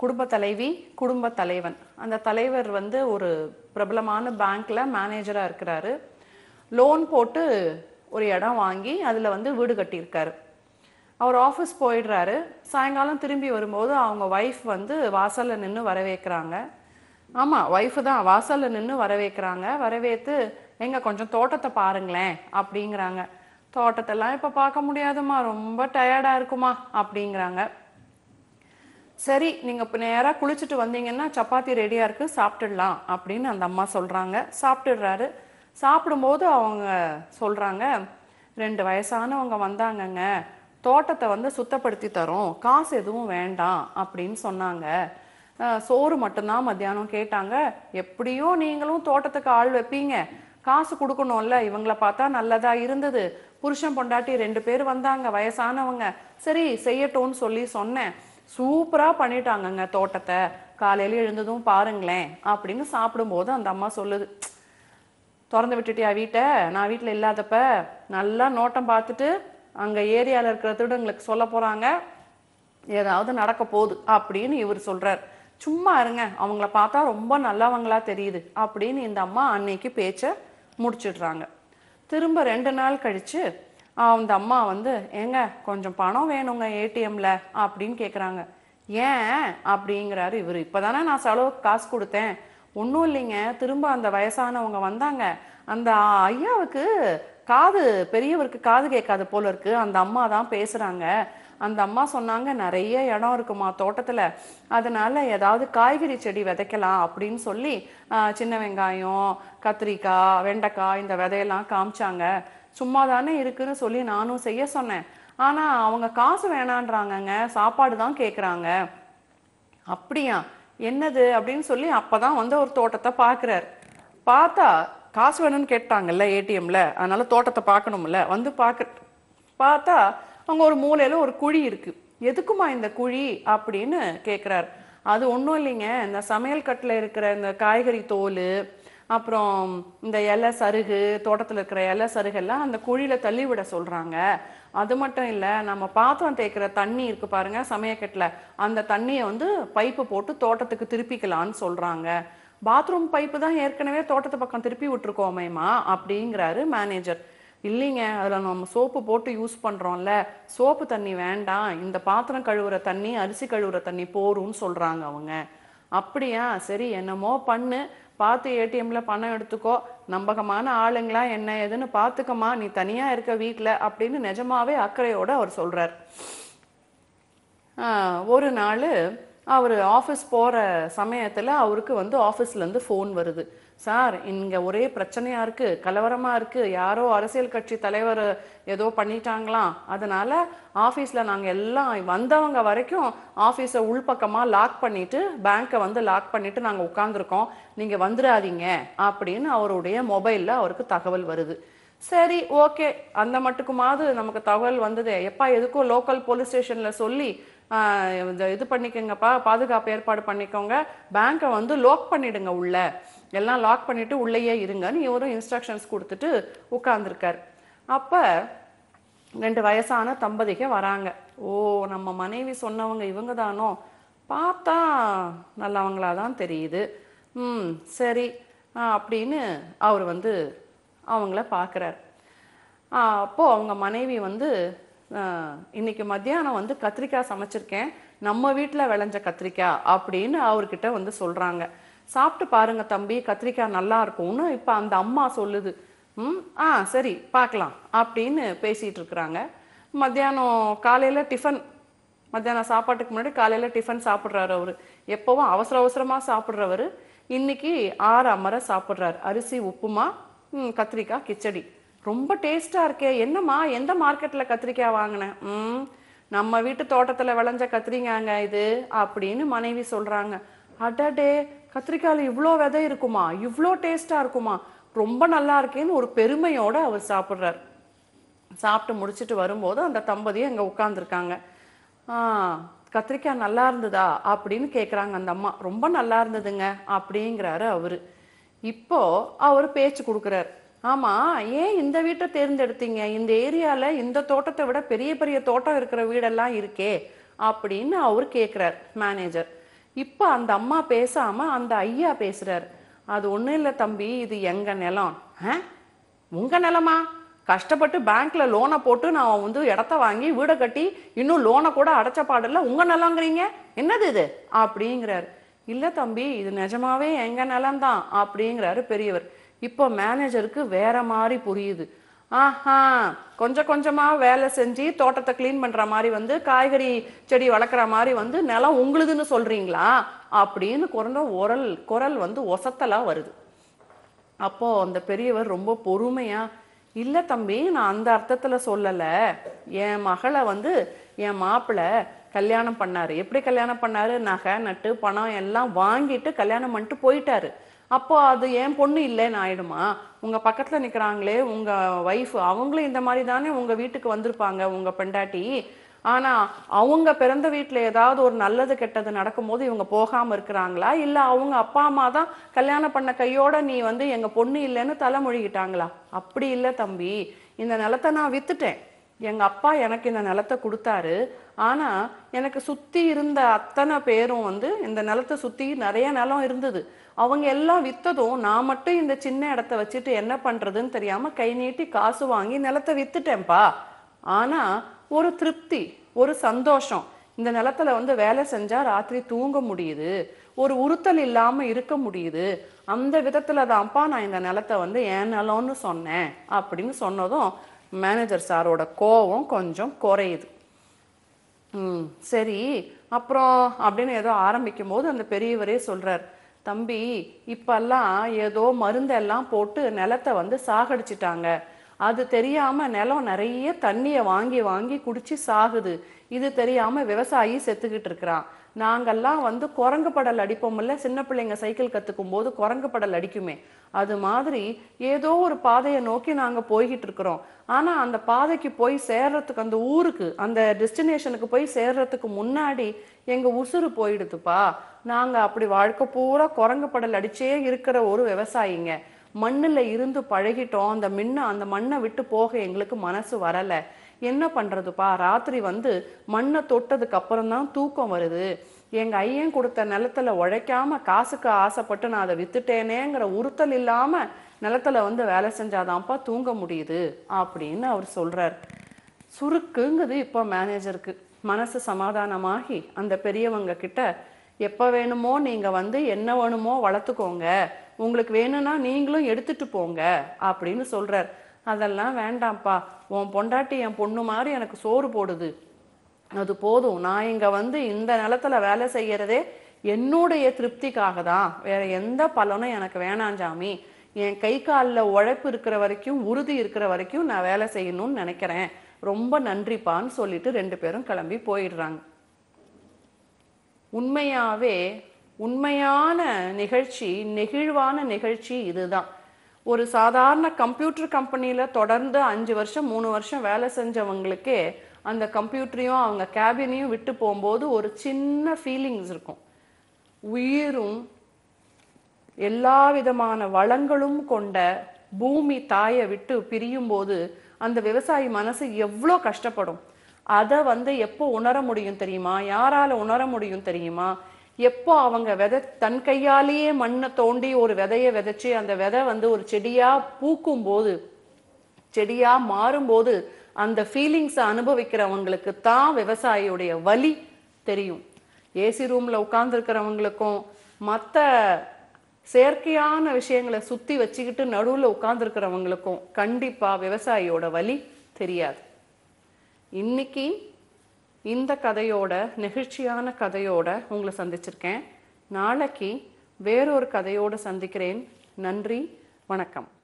குடும்ப தலைவி குடும்ப தலைவன் அந்த தலைவர் வந்து ஒரு பிரபலமான பேங்க்ல மேனேஜரா இருக்கிறாரு லோன் போட்டு ஒரு இடம் வாங்கி அதுல வந்து வீடு கட்டியிருக்காரு அவர் ஆஃபீஸ் போயிடுறாரு சாயங்காலம் திரும்பி வரும்போது அவங்க ஒய்ஃப் வந்து வாசல்ல நின்று வரவேற்கிறாங்க ஆமா ஒய்ஃப் தான் வாசல்ல நின்று வரவேற்கிறாங்க வரவேத்து எங்க கொஞ்சம் தோட்டத்தை பாருங்களேன் அப்படிங்கிறாங்க தோட்டத்தெல்லாம் இப்ப பார்க்க முடியாதும்மா ரொம்ப டயர்டா இருக்குமா அப்படிங்கிறாங்க சரி நீங்க இப்போ நேரா குளிச்சுட்டு வந்தீங்கன்னா சப்பாத்தி ரெடியா இருக்கு சாப்பிட்டுடலாம் அப்படின்னு அந்த அம்மா சொல்றாங்க சாப்பிட்டுடுறாரு சாப்பிடும்போது அவங்க சொல்றாங்க ரெண்டு வயசானவங்க வந்தாங்கங்க தோட்டத்தை வந்து சுத்தப்படுத்தி தரோம் காசு எதுவும் வேண்டாம் அப்படின்னு சொன்னாங்க அஹ், சோறு மட்டும்தான் மத்தியானம் கேட்டாங்க எப்படியும் நீங்களும் தோட்டத்துக்கு ஆள் வைப்பீங்க காசு கொடுக்கணும்ல இவங்கள பார்த்தா நல்லதா இருந்தது புருஷன் பொண்டாட்டி ரெண்டு பேர் வந்தாங்க வயசானவங்க சரி செய்யட்டும்னு சொல்லி சொன்னேன் சூப்பரா பண்ணிட்டாங்கங்க தோட்டத்தை காலையில எழுந்ததும் பாருங்களேன் அப்படின்னு சாப்பிடும்போது அந்த அம்மா சொல்லுது திறந்து விட்டுட்டியா வீட்டை நான் வீட்டில் இல்லாதப்ப நல்லா நோட்டம் பார்த்துட்டு அங்க ஏரியால இருக்கிற திருடங்களுக்கு சொல்ல போறாங்க ஏதாவது நடக்க போகுது அப்படின்னு இவர் சொல்றார் சும்மா இருங்க அவங்கள பார்த்தா ரொம்ப நல்லவங்களா தெரியுது அப்படின்னு இந்த அம்மா அன்னைக்கு பேச்ச முடிச்சிடுறாங்க திரும்ப ரெண்டு நாள் கழிச்சு அந்த அம்மா வந்து ஏங்க கொஞ்சம் பணம் வேணுங்க ஏடிஎம்ல அப்படின்னு கேக்குறாங்க ஏன் அப்படிங்கிறாரு இவர் இப்பதானே நான் செலவுக்கு காசு கொடுத்தேன் ஒன்றும் இல்லைங்க திரும்ப அந்த வயசானவங்க வந்தாங்க அந்த ஐயாவுக்கு காது பெரியவருக்கு காது கேட்காது போல இருக்கு அந்த அம்மா தான் பேசுறாங்க அந்த அம்மா சொன்னாங்க நிறைய இடம் இருக்குமா தோட்டத்துல அதனால ஏதாவது காய்கறி செடி விதைக்கலாம் அப்படின்னு சொல்லி ஆஹ், சின்ன வெங்காயம் கத்திரிக்காய் வெண்டைக்காய் இந்த விதையெல்லாம் காமிச்சாங்க சும்மா தானே இருக்குன்னு சொல்லி நானும் செய்ய சொன்னேன் ஆனா அவங்க காசு வேணான்றாங்கங்க சாப்பாடு தான் கேக்குறாங்க அப்படியா என்னது அப்படின்னு சொல்லி அப்பதான் வந்து ஒரு தோட்டத்தை பார்க்குறாரு பார்த்தா காசு வேணும்னு கேட்டாங்கல்ல ஏடிஎம்ல அதனால தோட்டத்தை பார்க்கணும்ல வந்து பார்க்க பார்த்தா அங்க ஒரு மூலையில ஒரு குழி இருக்கு எதுக்குமா இந்த குழி அப்படின்னு கேக்குறாரு அது ஒன்றும் இல்லைங்க இந்த சமையல் கட்டில் இருக்கிற இந்த காய்கறி தோல் அப்புறம் இந்த இலை சருகு தோட்டத்தில் இருக்கிற இலை சருகெல்லாம் அந்த குழியில தள்ளி விட சொல்றாங்க அது மட்டும் இல்ல நம்ம பாத்திரம் தேய்க்கிற தண்ணி இருக்கு பாருங்க சமயக்கட்டில் அந்த தண்ணியை வந்து பைப்பு போட்டு தோட்டத்துக்கு திருப்பிக்கலாம்னு சொல்றாங்க பாத்ரூம் பைப்பு தான் ஏற்கனவே தோட்டத்து பக்கம் திருப்பி விட்டுருக்கோமேமா அப்படிங்கிறாரு மேனேஜர் இல்லைங்க அதில் நம்ம சோப்பு போட்டு யூஸ் பண்ணுறோம்ல சோப்பு தண்ணி வேண்டாம் இந்த பாத்திரம் கழுவுற தண்ணி அரிசி கழுவுற தண்ணி போரும்னு சொல்கிறாங்க அவங்க அப்படியா சரி என்னமோ பண்ணு பார்த்து ஏடிஎம்ல பணம் எடுத்துக்கோ நம்பகமான ஆளுங்களா என்ன ஏதுன்னு பார்த்துக்கம்மா நீ தனியாக இருக்க வீட்டில் அப்படின்னு நிஜமாவே அக்கறையோட அவர் சொல்கிறார் ஆஹ் ஒரு நாள் அவர் ஆஃபீஸ் போகிற சமயத்தில் அவருக்கு வந்து ஆஃபீஸ்லேருந்து ஃபோன் வருது சார் இங்கே ஒரே பிரச்சனையாக இருக்குது கலவரமாக இருக்குது யாரோ அரசியல் கட்சி தலைவர் ஏதோ பண்ணிட்டாங்களாம் அதனால ஆஃபீஸில் நாங்கள் எல்லாம் வந்தவங்க வரைக்கும் ஆஃபீஸை உள்பக்கமாக லாக் பண்ணிட்டு பேங்க்கை வந்து லாக் பண்ணிட்டு நாங்கள் உட்காந்துருக்கோம் நீங்கள் வந்துடாதீங்க அப்படின்னு அவருடைய மொபைலில் அவருக்கு தகவல் வருது சரி ஓகே அந்த மட்டுக்குமாவது நமக்கு தகவல் வந்தது எப்பா எதுக்கும் லோக்கல் போலீஸ் ஸ்டேஷன்ல சொல்லி ஆஹ், இந்த இது பண்ணிக்கோங்கப்பா பாதுகாப்பு ஏற்பாடு பண்ணிக்கோங்க பேங்க்கை வந்து லாக் பண்ணிடுங்க உள்ள எல்லாம் லாக் பண்ணிட்டு உள்ளேயே இருங்கன்னு இவரும் இன்ஸ்ட்ரக்ஷன்ஸ் கொடுத்துட்டு உட்கார்ந்துருக்காரு அப்ப ரெண்டு வயசான தம்பதிக வராங்க ஓ நம்ம மனைவி சொன்னவங்க இவங்க தானோ பார்த்தா நல்லவங்களா தான் தெரியுது ம் சரி ஆ, அப்படின்னு அவர் வந்து அவங்கள பார்க்குறார் அப்போ அவங்க மனைவி வந்து ஆ, இன்னைக்கு மத்தியானம் வந்து கத்திரிக்காய் சமைச்சிருக்கேன் நம்ம வீட்டில் விளைஞ்ச கத்திரிக்காய் அப்படின்னு அவர்கிட்ட வந்து சொல்றாங்க சாப்பிட்டு பாருங்க தம்பி கத்திரிக்காய் நல்லா இருக்கும்னு இப்போ அந்த அம்மா சொல்லுது ம் ஆ சரி பார்க்கலாம் அப்படின்னு பேசிட்டு இருக்கிறாங்க மத்தியானம் காலையில டிஃபன் மத்தியானம் சாப்பாட்டுக்கு முன்னாடி காலையில டிஃபன் சாப்பிட்றாரு அவரு எப்பவும் அவசர அவசரமா சாப்பிட்றவரு இன்னைக்கு ஆறு அமர சாப்பிட்றாரு அரிசி உப்புமா ம், கத்திரிக்காய் கிச்சடி ரொம்ப டேஸ்டா இருக்கே என்னம்மா எந்த மார்க்கெட்ல கத்திரிக்காய் வாங்கினேன் ம் நம்ம வீட்டு தோட்டத்துல விளைஞ்ச கத்திரிக்காங்க இது அப்படின்னு மனைவி சொல்றாங்க அடடே கத்திரிக்காயில இவ்ளோ விதை இருக்குமா இவ்ளோ டேஸ்டா இருக்குமா ரொம்ப நல்லா இருக்கேன்னு ஒரு பெருமையோட அவர் சாப்பிட்றாரு சாப்பிட்டு முடிச்சிட்டு வரும்போது அந்த தம்பதி அங்க உட்கார்ந்துருக்காங்க ஆ கத்திரிக்காய் நல்லா இருந்ததா அப்படின்னு கேக்குறாங்க அந்த அம்மா ரொம்ப நல்லா இருந்ததுங்க அப்படிங்கிறாரு அவரு இப்போ அவர் பேச்சு கொடுக்குறாரு ஆமா ஏன் இந்த வீட்டை தேர்ந்தெடுத்தீங்க இந்த ஏரியால இந்த தோட்டத்தை விட பெரிய பெரிய தோட்டம் இருக்கிற வீடெல்லாம் இருக்கே அப்படின்னு அவர் கேக்குறார் மேனேஜர் இப்ப அந்த அம்மா பேசாம அந்த ஐயா பேசுறாரு அது ஒண்ணும் இல்ல தம்பி இது எங்க நிலம் ஆ? உங்க நிலமா கஷ்டப்பட்டு பேங்க்ல லோனை போட்டு நான் வந்து இடத்த வாங்கி வீடை கட்டி இன்னும் லோனை கூட அடைச்ச பாடல உங்க நிலங்கிறீங்க என்னது இது அப்படிங்கிறாரு இல்ல தம்பி இது நிஜமாவே எங்க நிலம்தான் அப்படிங்கிறாரு பெரியவர் இப்போ மேனேஜருக்கு வேற மாதிரி புரியுது ஆஹா கொஞ்சம் கொஞ்சமா வேலை செஞ்சு தோட்டத்தை க்ளீன் பண்ற மாதிரி வந்து காய்கறி செடி வளர்க்குற மாதிரி வந்து நிலம் உங்களுதுன்னு சொல்றீங்களா அப்படின்னு குரந்த உரல் குரல் வந்து ஒசத்தலா வருது அப்போ அந்த பெரியவர் ரொம்ப பொறுமையா இல்ல தம்பி நான் அந்த அர்த்தத்துல சொல்லல என் மகளை வந்து என் மாப்பிள்ளை கல்யாணம் பண்ணாரு எப்படி கல்யாணம் பண்ணாரு நகை நட்டு பணம் எல்லாம் வாங்கிட்டு கல்யாணம் பண்ணிட்டு போயிட்டாரு அப்போ அது என் பொண்ணு இல்லைன்னு ஆயிடுமா உங்க பக்கத்துல நிக்கிறாங்களே உங்க ஒய்ஃப் அவங்களும் இந்த மாதிரி தானே உங்க வீட்டுக்கு வந்திருப்பாங்க உங்க பெண்டாட்டி ஆனா அவங்க பிறந்த வீட்ல ஏதாவது ஒரு நல்லது கெட்டது நடக்கும்போது இவங்க போகாம இருக்கிறாங்களா இல்ல அவங்க அப்பா அம்மா தான் கல்யாணம் பண்ண கையோட நீ வந்து எங்க பொண்ணு இல்லைன்னு தலைமொழிகிட்டாங்களா அப்படி இல்ல தம்பி இந்த நிலத்தை நான் வித்துட்டேன் எங்க அப்பா எனக்கு இந்த நிலத்தை கொடுத்தாரு ஆனா எனக்கு சுத்தி இருந்த அத்தனை பேரும் வந்து இந்த நிலத்தை சுத்தி நிறைய நிலம் இருந்தது அவங்க எல்லாம் வித்ததும் நான் மட்டும் இந்த சின்ன இடத்த வச்சுட்டு என்ன பண்றதுன்னு தெரியாம கை நீட்டி காசு வாங்கி நிலத்தை வித்துட்டேன்ப்பா ஆனா ஒரு திருப்தி ஒரு சந்தோஷம் இந்த நிலத்துல வந்து வேலை செஞ்சா ராத்திரி தூங்க முடியுது ஒரு உறுத்தல் இல்லாம இருக்க முடியுது அந்த விதத்துல தான்ப்பா நான் இந்த நிலத்தை வந்து என் நிலம்னு சொன்னேன் அப்படின்னு சொன்னதும் மேனேஜர் சாரோட கோவம் கொஞ்சம் குறையுது ம் சரி அப்புறம் அப்படின்னு ஏதோ ஆரம்பிக்கும் போது அந்த பெரியவரே சொல்றார் தம்பி இப்பெல்லாம் ஏதோ மருந்தெல்லாம் போட்டு நிலத்தை வந்து சாகடிச்சிட்டாங்க அது தெரியாம நிலம் நிறைய தண்ணியை வாங்கி வாங்கி குடிச்சு சாகுது இது தெரியாம விவசாயி செத்துக்கிட்டு இருக்கிறான் நாங்கெல்லாம் வந்து குரங்கு படல் அடிப்போம்ல சின்ன பிள்ளைங்க சைக்கிள் கத்துக்கும் போது குரங்கு படல் அடிக்குமே அது மாதிரி ஏதோ ஒரு பாதையை நோக்கி நாங்க போய்கிட்டு இருக்கிறோம் ஆனா அந்த பாதைக்கு போய் சேர்றதுக்கு அந்த ஊருக்கு அந்த டெஸ்டினேஷனுக்கு போய் சேர்றதுக்கு முன்னாடி எங்க உசுறு போயிடுதுப்பா நாங்க அப்படி வாழ்க்கை பூரா குரங்கு படல் அடிச்சே இருக்கிற ஒரு விவசாயிங்க மண்ணுல இருந்து பழகிட்டோம் அந்த மின்ன அந்த மண்ணை விட்டு போக எங்களுக்கு மனசு வரல என்ன பண்றதுப்பா ராத்திரி வந்து மண்ணை தொட்டதுக்கு அப்புறம் தான் தூக்கம் வருது எங்க ஐயன் கொடுத்த நிலத்துல உழைக்காம காசுக்கு ஆசைப்பட்டு நான் அதை வித்துட்டேனேங்கிற உறுத்தல் இல்லாம நிலத்துல வந்து வேலை செஞ்சாதான்ப்பா தூங்க முடியுது அப்படின்னு அவர் சொல்றார் சுருக்குங்குது இப்போ மேனேஜருக்கு மனசு சமாதானமாகி அந்த பெரியவங்க கிட்ட எப்போ வேணுமோ நீங்க வந்து என்ன வேணுமோ வளர்த்துக்கோங்க உங்களுக்கு வேணும்னா நீங்களும் எடுத்துட்டு போங்க அப்படின்னு சொல்றார் அதெல்லாம் வேண்டாம்ப்பா உன் பொண்டாட்டி என் பொண்ணு மாதிரி எனக்கு சோறு போடுது அது போதும் நான் இங்க வந்து இந்த நிலத்துல வேலை செய்யறதே என்னுடைய திருப்திக்காக தான் வேற எந்த பலனும் எனக்கு வேணாம் சாமி என் கை காலில் உழைப்பு இருக்கிற வரைக்கும் உறுதி இருக்கிற வரைக்கும் நான் வேலை செய்யணும்னு நினைக்கிறேன் ரொம்ப நன்றிப்பான்னு சொல்லிட்டு ரெண்டு பேரும் கிளம்பி போயிடுறாங்க உண்மையாவே உண்மையான நிகழ்ச்சி நெகிழ்வான நிகழ்ச்சி இதுதான் ஒரு சாதாரண கம்ப்யூட்டர் கம்பெனியில தொடர்ந்து அஞ்சு வருஷம் மூணு வருஷம் வேலை செஞ்சவங்களுக்கே அந்த கம்ப்யூட்டரையும் அவங்க கேபினையும் விட்டு போகும்போது ஒரு சின்ன ஃபீலிங்ஸ் இருக்கும் உயிரும் எல்லா விதமான வளங்களும் கொண்ட பூமி தாயை விட்டு பிரியும் போது அந்த விவசாயி மனசு எவ்வளோ கஷ்டப்படும் அதை வந்து எப்போ உணர முடியும் தெரியுமா யாரால உணர முடியும் தெரியுமா எப்போ அவங்க விதை தன் கையாலேயே மண்ணை தோண்டி ஒரு விதைய விதைச்சு அந்த விதை வந்து ஒரு செடியா பூக்கும் போது செடியா மாறும்போது அந்த ஃபீலிங்ஸை அனுபவிக்கிறவங்களுக்கு தான் விவசாயியுடைய வலி தெரியும் ஏசி ரூம்ல உட்கார்ந்துருக்கிறவங்களுக்கும் மற்ற செயற்கையான விஷயங்களை சுத்தி வச்சுக்கிட்டு நடுவுல உட்கார்ந்துருக்கிறவங்களுக்கும் கண்டிப்பா விவசாயியோட வலி தெரியாது இன்னைக்கு இந்த கதையோட நெகிழ்ச்சியான கதையோட உங்களை சந்திச்சிருக்கேன் நாளைக்கு வேறொரு கதையோட சந்திக்கிறேன் நன்றி வணக்கம்